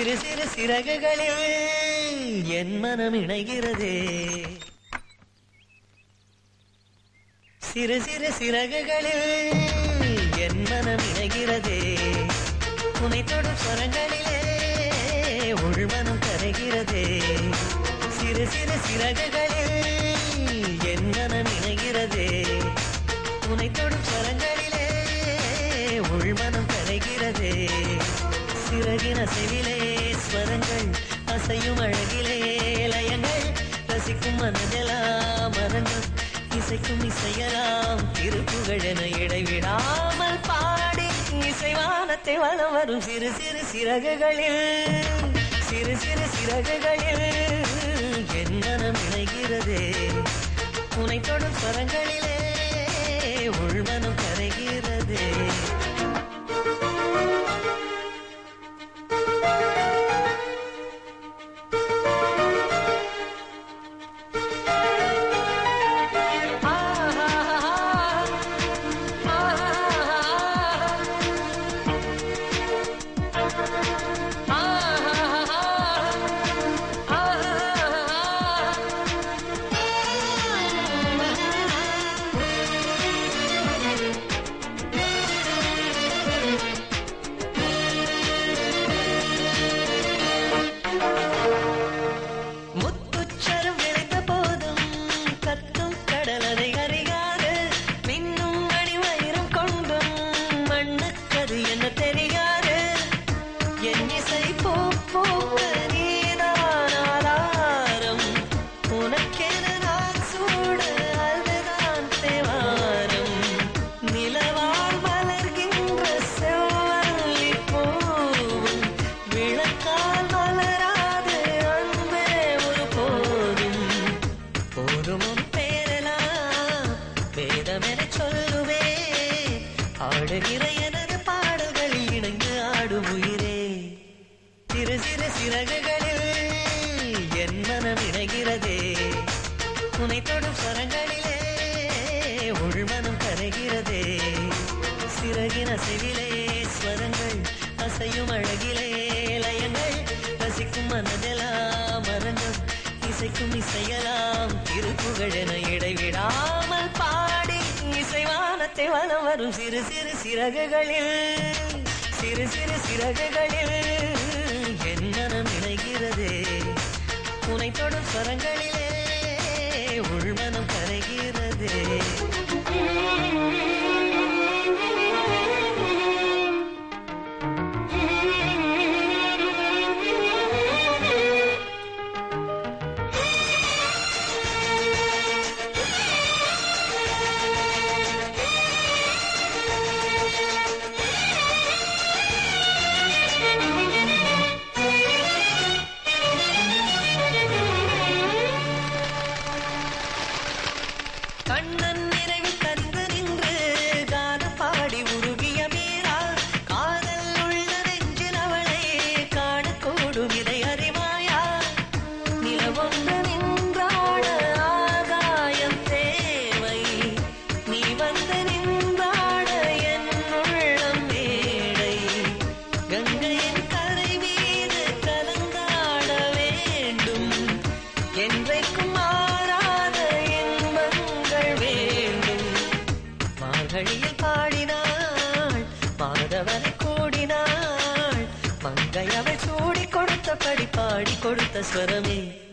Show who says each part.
Speaker 1: சிறு சிறு சிறகுகளில் என் மனம் இணைகிறதே சிறு சிறு சிறகுகளில் என் மனம் இணைகிறதே உனை தொடும் ஸ்வரங்களிலே உள்மனம் கரைகிறதே சிறு சிறு சிறகுகளில் என் மனம் இணைகிறதே உனை தொடும் ஸ்வரங்களிலே உள்மனம் கரைகிறதே சிறகின செவிலே ஸ்வரங்கள் அசையும் அழகிலே லயங்கள் ரசிக்கும் மனதெல்லாம் மரங்கள் இசைக்கும் இசையலாம் திருப்புகழென இடைவிடாமல் பாடி இசைவானத்தை வலம் வரும் சிறு சிறு சிறகுகளில் சிறு சிறு சிறகுகளில் என் மனம் இணைகிறதே உனை தொடும் ஸ்வரங்களிலே உள்மனம் கரைகிறதே முத்துச்சரம் விளைந்த போதும் கத்தும் கடலதை அறியாது மின்னும் மணிவயிரம் கொண்டும் மண்ணுக்கது என்ன தெரியாது என் இசை பூ பூக்க நீதான் ஆதாரம் உனக்கென நான் சூட அதுதான் தேவாரம் நிலவால் மலர்கின்ற செவ்வல்லி பூவும் விளக்கால் மலராது அன்பே ஒரு போதும் போதும் உன் பேரெல்லாம் வேதமென சொல்லுவே ஆடுகிற எனது பாடல்களில் இணைந்து ஆடும் உயிரே சிறு சிறு சிறகுகளில் என் மனம் இணைகிறதே உனை தொடும் ஸ்வரங்களிலே உள்மனம் கரைகிறதே சிறகின செவிலே ஸ்வரங்கள் அசையும் அழகிலே லயங்கள் ரசிக்கும் மனதெல்லாம் மரங்கள் இசைக்கும் இசையலாம் திருப்புகழென இடைவிடாமல் பாடி இசைவானத்தை வலம் வரும் சிறு சிறு சிறகுகளில் சிறு சிறு சிறகுகளில் என் மனம் இணைகிறதே உனை தொடும் ஸ்வரங்களிலே உள்மனம் கரைகிறதே கண்ணன் நினைவில் தந்து நின்று கானம் பாடி உருகிய மீரா காதல் உள்ள நெஞ்சில் அவளை காணக்கூடும் இதை அறிவாயா நிலவொன்று நின்றாட ஆகாயம் தேவை நீ வந்து நின்றாட என் உள்ளம் மேடை கங்கையின் கரை மீது கலந்தாட வேண்டும் என்றைக்கும் மாறாத இன்பங்கள் வேண்டும் மார்கழியில் பாடினாள் மாதவனை கூடினாள் மங்கை அவள் சூடி கொடுத்தபடி பாடி கொடுத்த ஸ்வரமே